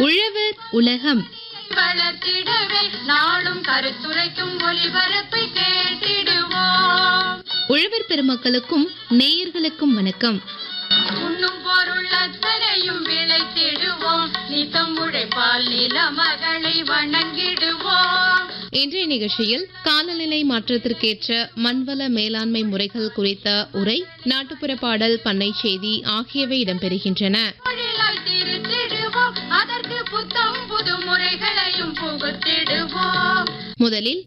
உழவர் உலகம் வளர்த்திடவே நாளும் கருத்துரைக்கும் ஒளிபரப்பை கேட்டிடுவோம் உழவர் பெருமக்களுக்கும் நேயர்களுக்கும் வணக்கம் உண்ணும் பொருள் அத்தனையும் விளைத்திடுவோம் நித்தம் உழைப்பால் நில மகளை வணங்கிடுவோம் இன்றைய நிகழ்ச்சியில் காலநிலை மாற்றத்திற்கேற்ற மண்வள மேலாண்மை முறைகள் குறித்த உரை நாட்டுப்புற பாடல் பண்ணை செய்தி ஆகியவை இடம்பெறுகின்றன தொழிலாய் திருத்திடுவோம் அதற்கு புத்தம் புது முறைகளையும் புகுத்திடுவோம் முதலில்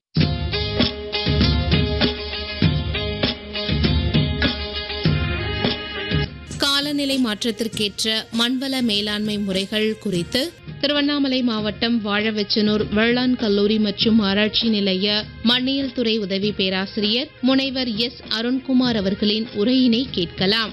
காலநிலை மாற்றத்திற்கேற்ற மண்வள மேலாண்மை முறைகள் குறித்து திருவண்ணாமலை மாவட்டம் வாழவெச்சனூர் வேளாண் கல்லூரி மற்றும் ஆராய்ச்சி நிலைய மண்ணியல் துறை உதவி பேராசிரியர் முனைவர் எஸ் அருண்குமார் அவர்களின் உரையினை கேட்கலாம்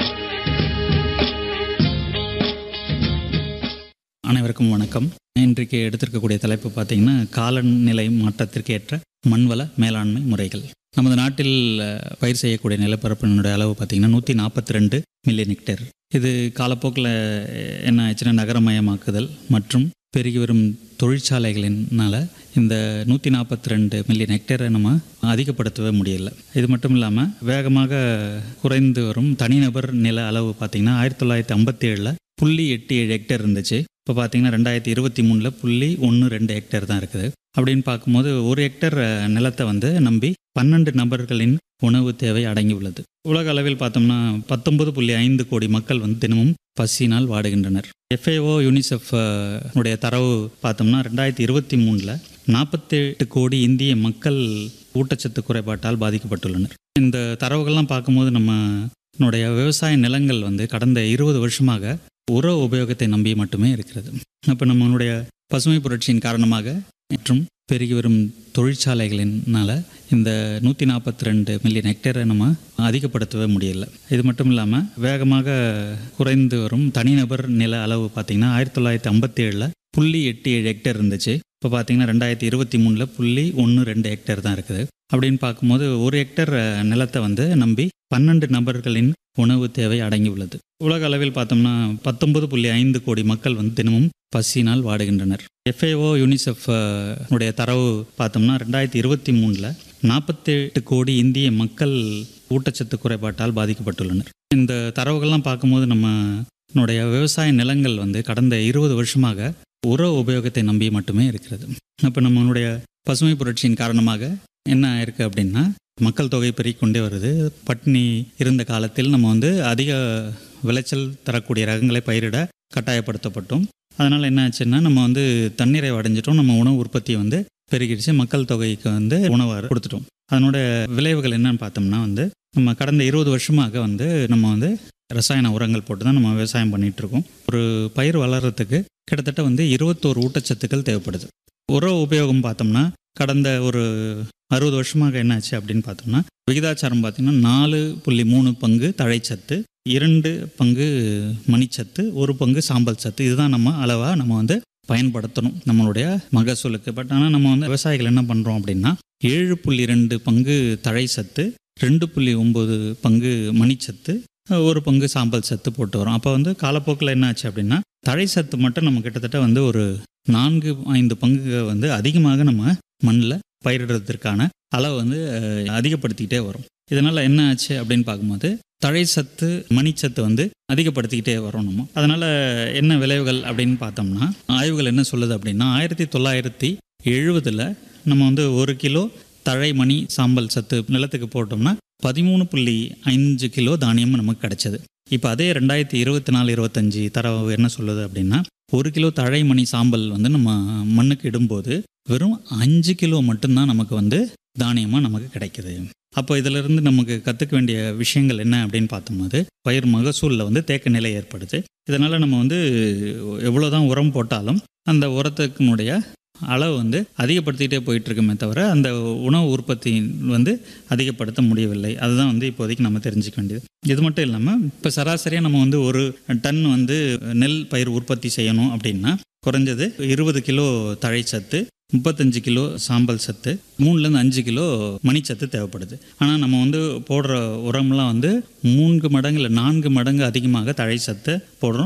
அனைவருக்கும் வணக்கம் இன்றைக்கு எடுத்திருக்கக்கூடிய தலைப்பு பார்த்தீங்கன்னா காலநிலை மாற்றத்திற்கு ஏற்ற மண்வள மேலாண்மை முறைகள் நமது நாட்டில் அஹ், பயிர் செய்யக்கூடிய நிலப்பரப்பினுடைய அளவு பார்த்தீங்கன்னா நூற்றி நாற்பத்தி ரெண்டு மில்லியன் ஹெக்டேர் இது காலப்போக்கில் என்ன ஆச்சுன்னா நகரமயமாக்குதல் மற்றும் பெருகி வரும் தொழிற்சாலைகளினால இந்த நூற்றி நாற்பத்தி ரெண்டு மில்லியன் ஹெக்டேரை நம்ம அதிகப்படுத்தவே முடியல இது மட்டும் இல்லாமல் வேகமாக குறைந்து வரும் தனிநபர் நில அளவு பார்த்திங்கன்னா ஆயிரத்தி தொள்ளாயிரத்தி ஐம்பத்தி ஏழில் புள்ளி எட்டு ஏழு ஹெக்டேர் இருந்துச்சு இப்போ பார்த்தீங்கன்னா ரெண்டாயிரத்தி இருபத்தி மூணில் புள்ளி ஒன்று ரெண்டு ஹெக்டேர் தான் இருக்குது அப்படின்னு பார்க்கும்போது ஒரு ஹெக்டேர் அஹ், நிலத்தை வந்து நம்பி பன்னெண்டு நபர்களின் உணவு தேவை அடங்கி உள்ளது உலக அளவில் பார்த்தோம்னா பத்தொன்பது புள்ளி ஐந்து கோடி மக்கள் வந்து தினமும் பசியினால் வாடுகின்றனர் எஃப்ஏஓ யூனிசெஃப் அஹ், உடைய தரவு பார்த்தோம்னா ரெண்டாயிரத்தி இருபத்தி மூணில் நாற்பத்தெட்டு கோடி இந்திய மக்கள் ஊட்டச்சத்து குறைபாட்டால் பாதிக்கப்பட்டுள்ளனர் இந்த தரவுகள்லாம் பார்க்கும்போது நம்ம நம்முடைய விவசாய நிலங்கள் வந்து கடந்த இருபது வருஷமாக உர உபயோகத்தை நம்பி மட்டுமே இருக்கிறது அப்போ நம்மளுடைய பசுமை புரட்சியின் காரணமாக மற்றும் பெருகி வரும் தொழிற்சாலைகளினால இந்த நூற்றி நாற்பத்தி ரெண்டு மில்லியன் ஹெக்டேரை நம்ம அதிகப்படுத்தவே முடியல இது மட்டும் இல்லாமல் வேகமாக குறைந்து வரும் தனிநபர் நில அளவு பார்த்திங்கன்னா ஆயிரத்தி தொள்ளாயிரத்தி ஐம்பத்தி ஏழில் புள்ளி எட்டு ஏழு ஹெக்டேர் இருந்துச்சு இப்போ பார்த்தீங்கன்னா ரெண்டாயிரத்தி இருபத்தி மூணில் புள்ளி ஒன்று ரெண்டு ஹெக்டேர் தான் இருக்குது அப்படின்னு பார்க்கும்போது ஒரு ஹெக்டேர் அஹ், நிலத்தை வந்து நம்பி பன்னெண்டு நபர்களின் உணவு தேவை அடங்கி உள்ளது உலக அளவில் பார்த்தோம்னா பத்தொன்பது புள்ளி ஐந்து கோடி மக்கள் வந்து தினமும் பசியினால் வாடுகின்றனர் எஃப்ஏஓ யூனிசெஃப் அஹ், உடைய தரவு பார்த்தோம்னா ரெண்டாயிரத்தி இருபத்தி மூணில் நாற்பத்தெட்டு கோடி இந்திய மக்கள் ஊட்டச்சத்து குறைபாட்டால் பாதிக்கப்பட்டுள்ளனர் இந்த தரவுகள்லாம் பார்க்கும்போது நம்ம நம்முடைய விவசாய நிலங்கள் வந்து கடந்த இருபது வருஷமாக உர உபயோகத்தை நம்பி மட்டுமே இருக்கிறது அப்போ நம்மளுடைய பசுமை புரட்சியின் காரணமாக என்ன ஆயிருக்கு அப்படின்னா மக்கள் தொகை பெருகிக்கொண்டே வருது பட்டினி இருந்த காலத்தில் நம்ம வந்து அதிக விளைச்சல் தரக்கூடிய ரகங்களை பயிரிட கட்டாயப்படுத்தப்பட்டோம் அதனால் என்ன ஆச்சுன்னா நம்ம வந்து தண்ணீரை அடைஞ்சிட்டோம் நம்ம உணவு உற்பத்தி வந்து பெருகிடுச்சு மக்கள் தொகைக்கு வந்து உணவை கொடுத்துட்டோம் அதனோட விளைவுகள் என்னன்னு பார்த்தோம்னா வந்து நம்ம கடந்த இருபது வருஷமாக வந்து நம்ம வந்து ரசாயன உரங்கள் போட்டு தான் நம்ம விவசாயம் பண்ணிட்டு இருக்கோம் ஒரு பயிர் வளர்கிறதுக்கு கிட்டத்தட்ட வந்து இருபத்தோரு ஊட்டச்சத்துக்கள் தேவைப்படுது உர உபயோகம் பார்த்தோம்னா கடந்த ஒரு அறுபது வருஷமாக என்னாச்சு அப்படின்னு பார்த்தோம்னா விகிதாச்சாரம் பார்த்தீங்கன்னா நாலு புள்ளி மூணு பங்கு தழைச்சத்து இரண்டு பங்கு மணிச்சத்து ஒரு பங்கு சாம்பல் சத்து இதுதான் நம்ம அளவாக நம்ம வந்து பயன்படுத்தணும் நம்மளுடைய மகசூலுக்கு பட் ஆனால் நம்ம வந்து விவசாயிகள் என்ன பண்ணுறோம் அப்படின்னா ஏழு புள்ளி ரெண்டு பங்கு தழை சத்து ரெண்டு புள்ளி ஒம்பது பங்கு மணிச்சத்து ஒரு பங்கு சாம்பல் சத்து போட்டு வரோம் அப்போ வந்து காலப்போக்கில் என்ன ஆச்சு அப்படின்னா தழை சத்து மட்டும் நம்ம கிட்டத்தட்ட வந்து ஒரு நான்கு ஐந்து பங்கு வந்து அதிகமாக நம்ம மண்ணில் பயிரிடுறதுக்கான அளவு வந்து அஹ், அதிகப்படுத்திக்கிட்டே வரும் இதனால் என்ன ஆச்சு அப்படின்னு பார்க்கும்போது தழை சத்து மணிச்சத்து வந்து அதிகப்படுத்திக்கிட்டே வரோம் நம்ம அதனால் என்ன விளைவுகள் அப்படின்னு பார்த்தோம்னா ஆய்வுகள் என்ன சொல்லுது அப்படின்னா ஆயிரத்தி தொள்ளாயிரத்தி எழுபதில் நம்ம வந்து ஒரு கிலோ தழை மணி சாம்பல் சத்து நிலத்துக்கு போட்டோம்னா பதிமூணு புள்ளி அஞ்சு கிலோ தானியம் நமக்கு கிடைச்சது இப்போ அதே ரெண்டாயிரத்தி இருபத்தி நாலு இருபத்தஞ்சி தரவு என்ன சொல்லுது அப்படின்னா ஒரு கிலோ தழை மணி சாம்பல் வந்து நம்ம மண்ணுக்கு இடும்போது வெறும் அஞ்சு கிலோ மட்டும்தான் நமக்கு வந்து தானியமாக நமக்கு கிடைக்குது அப்போ இதிலிருந்து நமக்கு கற்றுக்க வேண்டிய விஷயங்கள் என்ன அப்படின்னு பார்த்தோம்போது பயிர் மகசூலில் வந்து தேக்க நிலை ஏற்படுது இதனால் நம்ம வந்து எவ்வளோ தான் உரம் போட்டாலும் அந்த உரத்துக்குனுடைய அளவு வந்து அதிகப்படுத்திக்கிட்டே போயிட்டு இருக்குமே தவிர அந்த உணவு உற்பத்தி வந்து அதிகப்படுத்த முடியவில்லை அதுதான் வந்து இப்போதைக்கு நம்ம தெரிஞ்சுக்க வேண்டியது இது மட்டும் இல்லாமல் இப்போ சராசரியாக நம்ம வந்து ஒரு டன் வந்து நெல் பயிர் உற்பத்தி செய்யணும் அப்படின்னா குறைஞ்சது இருபது கிலோ தழைச்சத்து முப்பத்தஞ்சு கிலோ சாம்பல் சத்து மூணுலேருந்து அஞ்சு கிலோ மணிச்சத்து தேவைப்படுது ஆனால் நம்ம வந்து போடுற உரம்லாம் வந்து மூன்று மடங்கு இல்லை நான்கு மடங்கு அதிகமாக தழை சத்தை போடுறோம்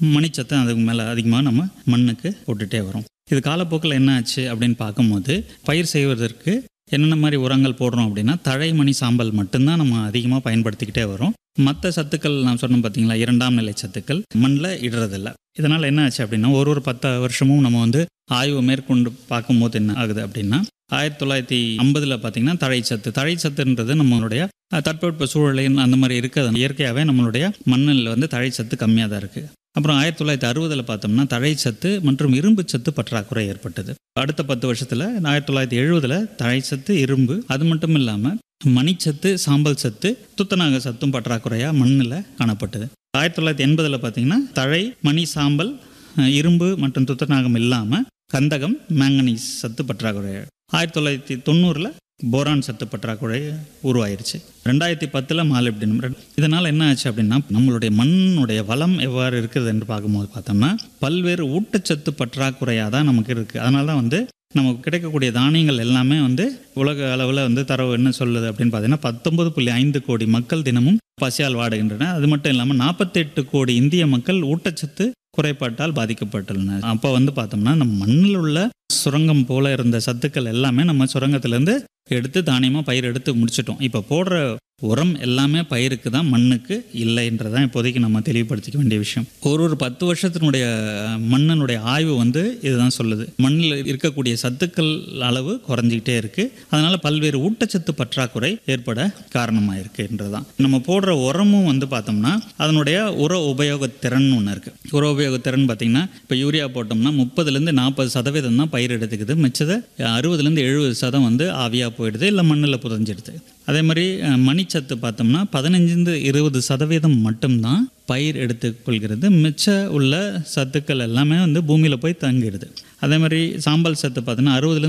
மணிச்சத்தை அதுக்கு மேலே அதிகமாக நம்ம மண்ணுக்கு போட்டுகிட்டே வரோம் இது காலப்போக்கில் என்ன ஆச்சு அப்படின்னு பார்க்கும்போது பயிர் செய்வதற்கு என்னென்ன மாதிரி உரங்கள் போடுறோம் அப்படின்னா தழைமணி சாம்பல் மட்டும்தான் நம்ம அதிகமாக பயன்படுத்திக்கிட்டே வரோம் மற்ற சத்துக்கள் நான் சொன்னோம் பார்த்தீங்களா இரண்டாம் நிலை சத்துக்கள் மண்ணில் இடுறதில்ல இதனால் என்ன ஆச்சு அப்படின்னா ஒரு ஒரு பத்து வருஷமும் நம்ம வந்து ஆய்வு மேற்கொண்டு பார்க்கும்போது என்ன ஆகுது அப்படின்னா ஆயிரத்தி தொள்ளாயிரத்தி ஐம்பதில் பார்த்தீங்கன்னா தழைச்சத்து தழைச்சத்துன்றது நம்மளுடைய அஹ், தட்பவெட்ப சூழலின் அந்த மாதிரி இருக்கிறது இயற்கையாகவே நம்மளுடைய மண்ணில் வந்து தழைச்சத்து கம்மியாக தான் இருக்குது அப்புறம் ஆயிரத்தி தொள்ளாயிரத்தி அறுபதில் பார்த்தோம்னா தழைச்சத்து மற்றும் இரும்பு சத்து பற்றாக்குறை ஏற்பட்டது அடுத்த பத்து வருஷத்தில் ஆயிரத்தி தொள்ளாயிரத்தி எழுபதில் தழைச்சத்து இரும்பு அது மட்டும் இல்லாமல் மணிச்சத்து சாம்பல் சத்து துத்தநாக சத்தும் பற்றாக்குறையாக மண்ணில் காணப்பட்டது ஆயிரத்தி தொள்ளாயிரத்தி எண்பதில் பார்த்தீங்கன்னா தழை மணி சாம்பல் அஹ், இரும்பு மற்றும் துத்தநாகம் இல்லாமல் கந்தகம் மேங்கனீஸ் சத்து பற்றாக்குறை ஆயிரத்தி தொள்ளாயிரத்தி தொண்ணூறில் போரான் சத்து பற்றாக்குறை உருவாயிருச்சு ரெண்டாயிரத்தி பத்தில் மாலிப்டினம் இதனால் என்ன ஆச்சு அப்படின்னா நம்மளுடைய மண்ணுடைய வளம் எவ்வாறு இருக்குது என்று பார்க்கும்போது பார்த்தோம்னா பல்வேறு ஊட்டச்சத்து பற்றாக்குறையாக தான் நமக்கு இருக்குது அதனால தான் வந்து நமக்கு கிடைக்கக்கூடிய தானியங்கள் எல்லாமே வந்து உலக அளவில் வந்து தரவு என்ன சொல்லுது அப்படின்னு பார்த்தீங்கன்னா பத்தொன்பது புள்ளி ஐந்து கோடி மக்கள் தினமும் பசியால் வாடுகின்றன அது மட்டும் இல்லாமல் நாற்பத்தெட்டு கோடி இந்திய மக்கள் ஊட்டச்சத்து குறைபாட்டால் பாதிக்கப்பட்டுள்ளனர் அப்போ வந்து பார்த்தோம்னா நம்ம மண்ணில் உள்ள சுரங்கம் போல இருந்த சத்துக்கள் எல்லாமே நம்ம சுரங்கத்திலேருந்து எடுத்து தானியமாக பயிர் எடுத்து முடிச்சிட்டோம் இப்போ போடுற உரம் எல்லாமே பயிருக்கு தான் மண்ணுக்கு இல்லைன்றதான் இப்போதைக்கு நம்ம தெளிவுபடுத்திக்க வேண்டிய விஷயம் ஒரு ஒரு பத்து வருஷத்தினுடைய மண்ணினுடைய ஆய்வு வந்து இதுதான் சொல்லுது மண்ணில் இருக்கக்கூடிய சத்துக்கள் அளவு குறைஞ்சிக்கிட்டே இருக்கு அதனால பல்வேறு ஊட்டச்சத்து பற்றாக்குறை ஏற்பட காரணமாக இருக்குன்றதான் நம்ம போடுற உரமும் வந்து பார்த்தோம்னா அதனுடைய உர உபயோகத்திறன் ஒன்று இருக்கு உர உபயோகத்திறன் பார்த்தீங்கன்னா இப்போ யூரியா போட்டோம்னா முப்பதுலேருந்து நாற்பது சதவீதம் தான் பயிர் எடுத்துக்குது மிச்சதை அறுபதுலேருந்து எழுபது சதம் வந்து ஆவியாக போயிடுது இல்லை மண்ணில் புதஞ்சிடுது அதே மாதிரி அஹ், மணிச்சத்து பார்த்தோம்னா பதினஞ்சுலேருந்து இருபது சதவீதம் மட்டும்தான் பயிர் எடுத்துக்கொள்கிறது மிச்ச உள்ள சத்துக்கள் எல்லாமே வந்து பூமியில் போய் தங்கிடுது அதே மாதிரி சாம்பல் சத்து பார்த்தோன்னா அறுபதுலேருந்து